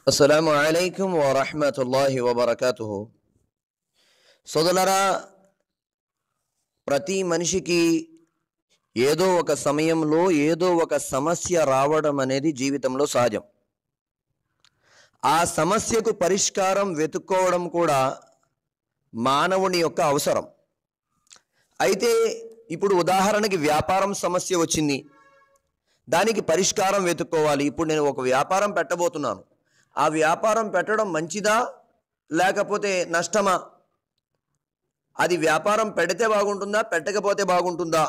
అస్సలాము అలైకుం వరహమతుల్లాహి వబర్కతుహు సోదలరా ప్రతి మనిషికి ఏదో ఒక సమయంలో ఏదో ఒక సమస్య రావడం అనేది జీవితంలో సహజం ఆ సమస్యకు పరిష్కారం వెతుక్కోవడం కూడా మానవుని యొక్క అవసరం అయితే ఇప్పుడు ఉదాహరణకి వ్యాపారం సమస్య వచ్చింది దానికి పరిష్కారం వెతుక్కోవాలి ఇప్పుడు నేను ఒక వ్యాపారం పెట్టబోతున్నాను ఆ వ్యాపారం పెట్టడం మంచిదా లేకపోతే నష్టమా అది వ్యాపారం పెడితే బాగుంటుందా పెట్టకపోతే బాగుంటుందా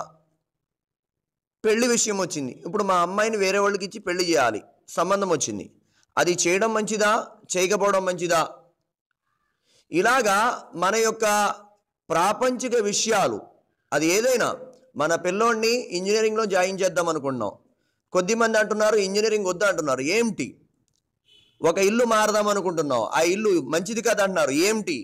పెళ్లి విషయం వచ్చింది ఇప్పుడు మా అమ్మాయిని వేరే వాళ్ళకి ఇచ్చి పెళ్లి చేయాలి సంబంధం వచ్చింది అది చేయడం మంచిదా చేయకపోవడం మంచిదా ఇలాగా మన యొక్క ప్రాపంచిక విషయాలు అది ఏదైనా మన పిల్లోడిని ఇంజనీరింగ్లో జాయిన్ చేద్దాం అనుకుంటున్నాం కొద్దిమంది అంటున్నారు ఇంజనీరింగ్ వద్దు అంటున్నారు ఏమిటి ఒక ఇల్లు మారదాం అనుకుంటున్నాం ఆ ఇల్లు మంచిది కదా అంటున్నారు ఏమిటి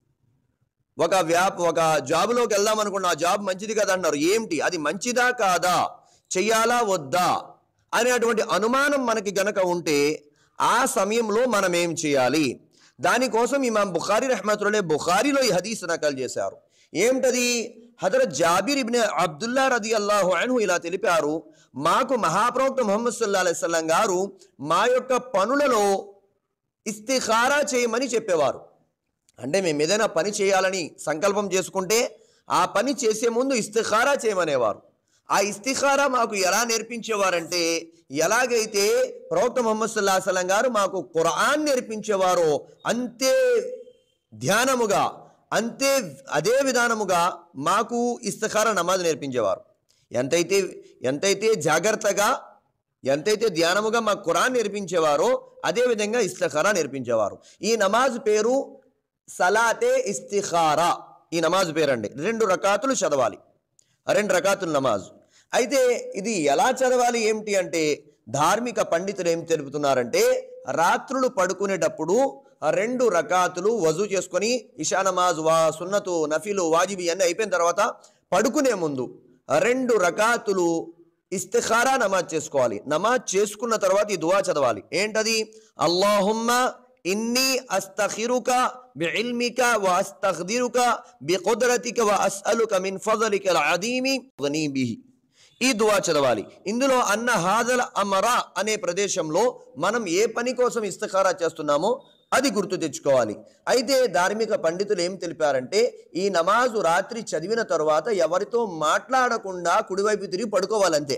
ఒక వ్యాప్ ఒక జాబ్లోకి వెళ్దాం అనుకున్న ఆ జాబ్ మంచిది కదా అంటున్నారు ఏమిటి అది మంచిదా కాదా చెయ్యాలా వద్దా అనేటువంటి అనుమానం మనకి గనక ఉంటే ఆ సమయంలో మనం ఏం చేయాలి దానికోసం ఇమాం బుఖారి రహమతుల్లే బుఖారిలో ఈ హదీస్ నకలు చేశారు ఏమిటది హజరత్ జాబిర్ ఇబ్నే అబ్దుల్లా రది అల్లాహు అన్హు ఇలా తెలిపారు మాకు మహాప్రవక్త ముహమ్మద్ సల్లా అలైస్లం గారు మా యొక్క పనులలో ఇస్తిఖారా చేయమని చెప్పేవారు అంటే మేము ఏదైనా పని చేయాలని సంకల్పం చేసుకుంటే ఆ పని చేసే ముందు ఇస్తిఖారా చేయమనేవారు ఆ ఇస్తిఖారా మాకు ఎలా నేర్పించేవారంటే ఎలాగైతే ప్రవక్త ముహమ్మద్ సల్లా సలం గారు మాకు ఖురాన్ నేర్పించేవారో అంతే ధ్యానముగా అంతే అదే విధానముగా మాకు ఇస్తిఖారా నమాజ్ నేర్పించేవారు ఎంతైతే ఎంతైతే జాగ్రత్తగా ఎంతైతే ధ్యానముగా మా ఖురాన్ నేర్పించేవారో అదే విధంగా ఇస్తిఖారా నేర్పించేవారు ఈ నమాజ్ పేరు సలాతే ఇస్తిఖారా ఈ నమాజ్ పేరండి రెండు రకాతులు చదవాలి రెండు రకాతుల నమాజ్ అయితే ఇది ఎలా చదవాలి ఏమిటి అంటే ధార్మిక పండితులు ఏం తెలుపుతున్నారంటే రాత్రులు పడుకునేటప్పుడు రెండు రకాతులు వజూ చేసుకొని ఇషా నమాజ్ వా సున్నతు నఫీలు వాజిబి అన్నీ అయిపోయిన తర్వాత పడుకునే ముందు రెండు రకాతులు ఇస్తిఖారా నమాజ్ చేసుకోవాలి నమాజ్ చేసుకున్న తర్వాత ఈ దువా చదవాలి ఏంటది అల్లాహుమ్మ ఇన్ని అస్తఖిరుక బిఇల్మిక వ అస్తఖదిరుక బికుద్రతిక వ అస్అలుక మిన్ ఫضలిక అదీమి బిహి ఈ దువా చదవాలి ఇందులో అన్న హాదల అమరా అనే ప్రదేశంలో మనం ఏ పని కోసం ఇస్తఖారా చేస్తున్నామో అది గుర్తు తెచ్చుకోవాలి అయితే ధార్మిక పండితులు ఏం తెలిపారంటే ఈ నమాజు రాత్రి చదివిన తరువాత ఎవరితో మాట్లాడకుండా కుడివైపు తిరిగి పడుకోవాలంతే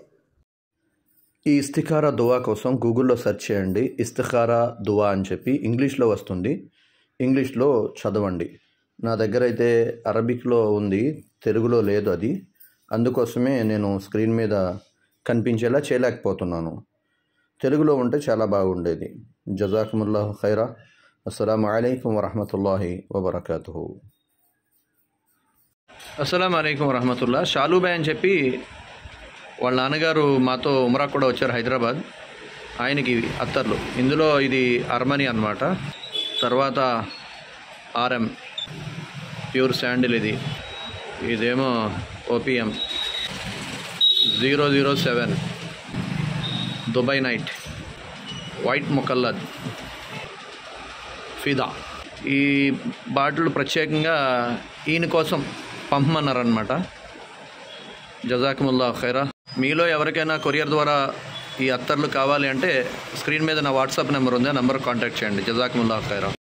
ఈ ఇస్తిఖారా దువా కోసం గూగుల్లో సెర్చ్ చేయండి ఇస్తిఖారా దువా అని చెప్పి ఇంగ్లీష్లో వస్తుంది ఇంగ్లీష్లో చదవండి నా దగ్గర అయితే అరబిక్లో ఉంది తెలుగులో లేదు అది అందుకోసమే నేను స్క్రీన్ మీద కనిపించేలా చేయలేకపోతున్నాను తెలుగులో ఉంటే చాలా బాగుండేది జజాకుముల్లా ఖైరా అస్సలం అయికం వరహమతుల్లాహి వబర్కూ అస్సలం అయికం వరహమతుల్లా షాలూబాయ్ అని చెప్పి వాళ్ళ నాన్నగారు మాతో ఉమరా కూడా వచ్చారు హైదరాబాద్ ఆయనకి ఇవి అత్తర్లు ఇందులో ఇది అర్మనీ అన్నమాట తర్వాత ఆర్ఎం ప్యూర్ శాండిల్ ఇది ఇదేమో OPM zero zero seven Dubai night white ముకల్లద్ ఫిదా ఈ బాటిల్ ప్రత్యేకంగా ఈయన కోసం పంపమన్నారనమాట జజాకుముల్లా ఖైరా మీలో ఎవరికైనా కొరియర్ ద్వారా ఈ అత్తర్లు కావాలి అంటే స్క్రీన్ మీద నా వాట్సాప్ నెంబర్ ఉంది ఆ నెంబర్ కాంటాక్ట్ చేయండి జజాకుముల్లా ఖైరా